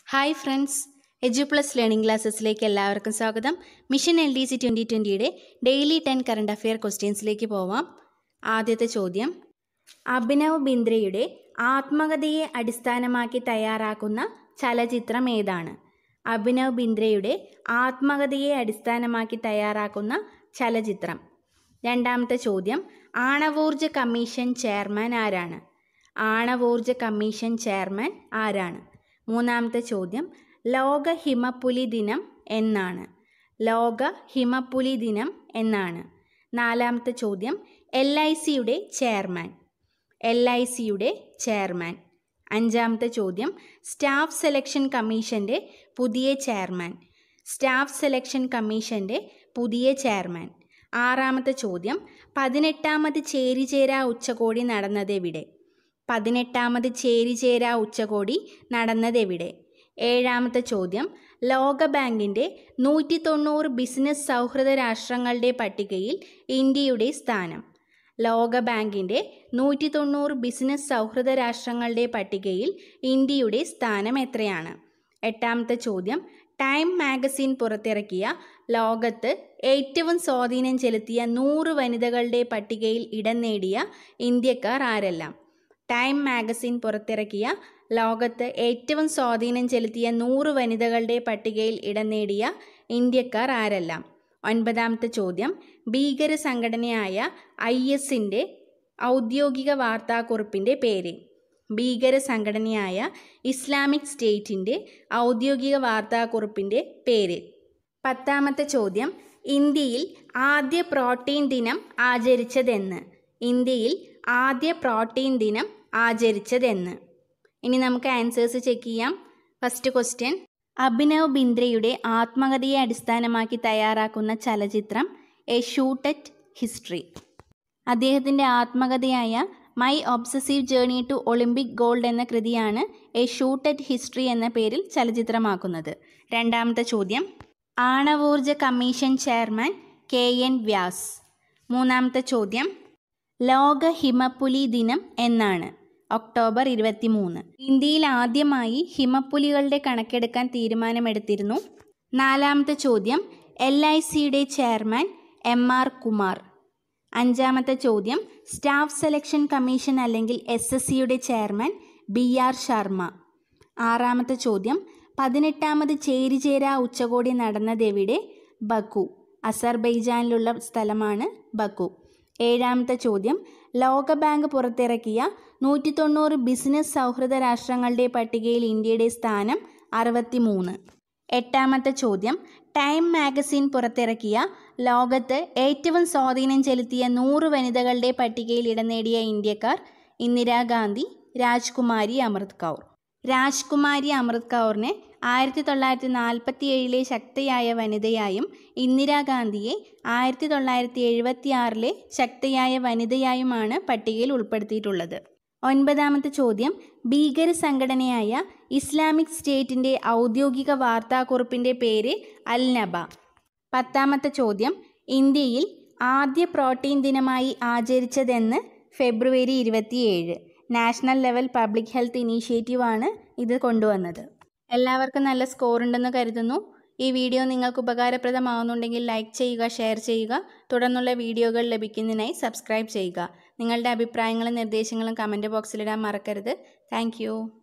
hi friends edu plus learning ക്ലാസ്സസിലേക്ക് എല്ലാവർക്കും സ്വാഗതം mission L D C twenty ട്വൻ്റിയുടെ ഡെയിലി ടെൻ കറണ്ട് അഫെയർ ക്വസ്റ്റ്യൻസിലേക്ക് പോവാം ആദ്യത്തെ ചോദ്യം അഭിനവ് ബിന്ദ്രയുടെ ആത്മകഥയെ അടിസ്ഥാനമാക്കി തയ്യാറാക്കുന്ന ചലച്ചിത്രം ഏതാണ് അഭിനവ് ബിന്ദ്രയുടെ ആത്മകഥയെ അടിസ്ഥാനമാക്കി തയ്യാറാക്കുന്ന ചലച്ചിത്രം രണ്ടാമത്തെ ചോദ്യം ആണവോർജ കമ്മീഷൻ ചെയർമാൻ ആരാണ് ആണവോർജ കമ്മീഷൻ ചെയർമാൻ ആരാണ് മൂന്നാമത്തെ ചോദ്യം ലോക ഹിമപ്പുലി ദിനം എന്നാണ് ലോക ഹിമപ്പുലി ദിനം എന്നാണ് നാലാമത്തെ ചോദ്യം എൽ ഐ സിയുടെ ചെയർമാൻ എൽ ഐ സിയുടെ ചെയർമാൻ അഞ്ചാമത്തെ ചോദ്യം സ്റ്റാഫ് സെലക്ഷൻ കമ്മീഷൻ്റെ പുതിയ ചെയർമാൻ സ്റ്റാഫ് സെലക്ഷൻ കമ്മീഷൻ്റെ പുതിയ ചെയർമാൻ ആറാമത്തെ ചോദ്യം പതിനെട്ടാമത് ചേരിചേരാ ഉച്ചകോടി നടന്നതെവിടെ പതിനെട്ടാമത് ചേരിചേരാ ഉച്ചകോടി നടന്നതെവിടെ ഏഴാമത്തെ ചോദ്യം ലോകബാങ്കിൻ്റെ നൂറ്റി തൊണ്ണൂറ് ബിസിനസ് സൗഹൃദ രാഷ്ട്രങ്ങളുടെ പട്ടികയിൽ ഇന്ത്യയുടെ സ്ഥാനം ലോകബാങ്കിൻ്റെ നൂറ്റി തൊണ്ണൂറ് ബിസിനസ് സൗഹൃദ രാഷ്ട്രങ്ങളുടെ പട്ടികയിൽ ഇന്ത്യയുടെ സ്ഥാനം എത്രയാണ് എട്ടാമത്തെ ചോദ്യം ടൈം മാഗസിൻ പുറത്തിറക്കിയ ലോകത്ത് ഏറ്റവും സ്വാധീനം ചെലുത്തിയ നൂറ് വനിതകളുടെ പട്ടികയിൽ ഇടം നേടിയ ഇന്ത്യക്കാർ ആരെല്ലാം ടൈം മാഗസിൻ പുറത്തിറക്കിയ ലോകത്ത് ഏറ്റവും സ്വാധീനം ചെലുത്തിയ നൂറ് വനിതകളുടെ പട്ടികയിൽ ഇടം നേടിയ ഇന്ത്യക്കാർ ആരെല്ലാം ഒൻപതാമത്തെ ചോദ്യം ഭീകര സംഘടനയായ ഐ എസിൻ്റെ ഔദ്യോഗിക വാർത്താക്കുറിപ്പിൻ്റെ പേര് ഭീകര സംഘടനയായ ഇസ്ലാമിക് സ്റ്റേറ്റിൻ്റെ ഔദ്യോഗിക വാർത്താക്കുറിപ്പിൻ്റെ പേര് പത്താമത്തെ ചോദ്യം ഇന്ത്യയിൽ ആദ്യ പ്രോട്ടീൻ ദിനം ആചരിച്ചതെന്ന് ഇന്ത്യയിൽ ആദ്യ പ്രോട്ടീൻ ദിനം ആചരിച്ചതെന്ന് ഇനി നമുക്ക് ആൻസേഴ്സ് ചെക്ക് ചെയ്യാം ഫസ്റ്റ് ക്വസ്റ്റ്യൻ അഭിനവ് ബിന്ദ്രയുടെ ആത്മകഥയെ അടിസ്ഥാനമാക്കി തയ്യാറാക്കുന്ന ചലച്ചിത്രം എ ഷൂട്ട് അറ്റ് ഹിസ്റ്ററി അദ്ദേഹത്തിൻ്റെ ആത്മകഥയായ my obsessive journey to Olympic gold എന്ന കൃതിയാണ് എ ഷൂട്ട് അറ്റ് ഹിസ്റ്ററി എന്ന പേരിൽ ചലച്ചിത്രമാക്കുന്നത് രണ്ടാമത്തെ ചോദ്യം ആണവോർജ commission chairman K N Vyas മൂന്നാമത്തെ ചോദ്യം ലോക ഹിമപ്പുലി ദിനം എന്നാണ് ഒക്ടോബർ ഇരുപത്തി മൂന്ന് ഇന്ത്യയിൽ ആദ്യമായി ഹിമപ്പുലികളുടെ കണക്കെടുക്കാൻ തീരുമാനമെടുത്തിരുന്നു നാലാമത്തെ ചോദ്യം എൽ ഐ സിയുടെ ചെയർമാൻ എം ആർ കുമാർ അഞ്ചാമത്തെ ചോദ്യം സ്റ്റാഫ് സെലക്ഷൻ കമ്മീഷൻ അല്ലെങ്കിൽ എസ് എസ് സിയുടെ ചെയർമാൻ ബി ആർ ശർമ്മ ആറാമത്തെ ചോദ്യം പതിനെട്ടാമത് ചേരിചേരാ ഉച്ചകോടി നടന്നതെവിടെ ബക്കു അസർബൈജാനിലുള്ള സ്ഥലമാണ് ബക്കു ഏഴാമത്തെ ചോദ്യം ലോകബാങ്ക് പുറത്തിറക്കിയ നൂറ്റി തൊണ്ണൂറ് ബിസിനസ് സൗഹൃദ രാഷ്ട്രങ്ങളുടെ പട്ടികയിൽ ഇന്ത്യയുടെ സ്ഥാനം അറുപത്തി മൂന്ന് എട്ടാമത്തെ ചോദ്യം ടൈം മാഗസിൻ പുറത്തിറക്കിയ ലോകത്ത് ഏറ്റവും സ്വാധീനം ചെലുത്തിയ നൂറ് വനിതകളുടെ പട്ടികയിൽ ഇടം നേടിയ ഇന്ത്യക്കാർ ഇന്ദിരാഗാന്ധി രാജ്കുമാരി അമൃത് കൗർ രാജ്കുമാരി അമൃത് കൗറിനെ ആയിരത്തി തൊള്ളായിരത്തി നാൽപ്പത്തി ഏഴിലെ ശക്തയായ വനിതയായും ഇന്ദിരാഗാന്ധിയെ ആയിരത്തി തൊള്ളായിരത്തി എഴുപത്തി ആറിലെ ശക്തയായ വനിതയായുമാണ് പട്ടികയിൽ ഉൾപ്പെടുത്തിയിട്ടുള്ളത് ഒൻപതാമത്തെ ചോദ്യം ഭീകര സംഘടനയായ ഇസ്ലാമിക് സ്റ്റേറ്റിൻ്റെ ഔദ്യോഗിക വാർത്താക്കുറിപ്പിൻ്റെ പേര് അൽ നബ പത്താമത്തെ ചോദ്യം ഇന്ത്യയിൽ ആദ്യ പ്രോട്ടീൻ ദിനമായി ആചരിച്ചതെന്ന് ഫെബ്രുവരി ഇരുപത്തിയേഴ് നാഷണൽ ലെവൽ പബ്ലിക് ഹെൽത്ത് ഇനീഷ്യേറ്റീവാണ് ഇത് കൊണ്ടുവന്നത് എല്ലാവർക്കും നല്ല സ്കോർ ഉണ്ടെന്ന് കരുതുന്നു ഈ വീഡിയോ നിങ്ങൾക്ക് ഉപകാരപ്രദമാവുന്നുണ്ടെങ്കിൽ ലൈക്ക് ചെയ്യുക ഷെയർ ചെയ്യുക തുടർന്നുള്ള വീഡിയോകൾ ലഭിക്കുന്നതിനായി സബ്സ്ക്രൈബ് ചെയ്യുക നിങ്ങളുടെ അഭിപ്രായങ്ങളും നിർദ്ദേശങ്ങളും കമൻറ്റ് ബോക്സിലിടാൻ മറക്കരുത് താങ്ക്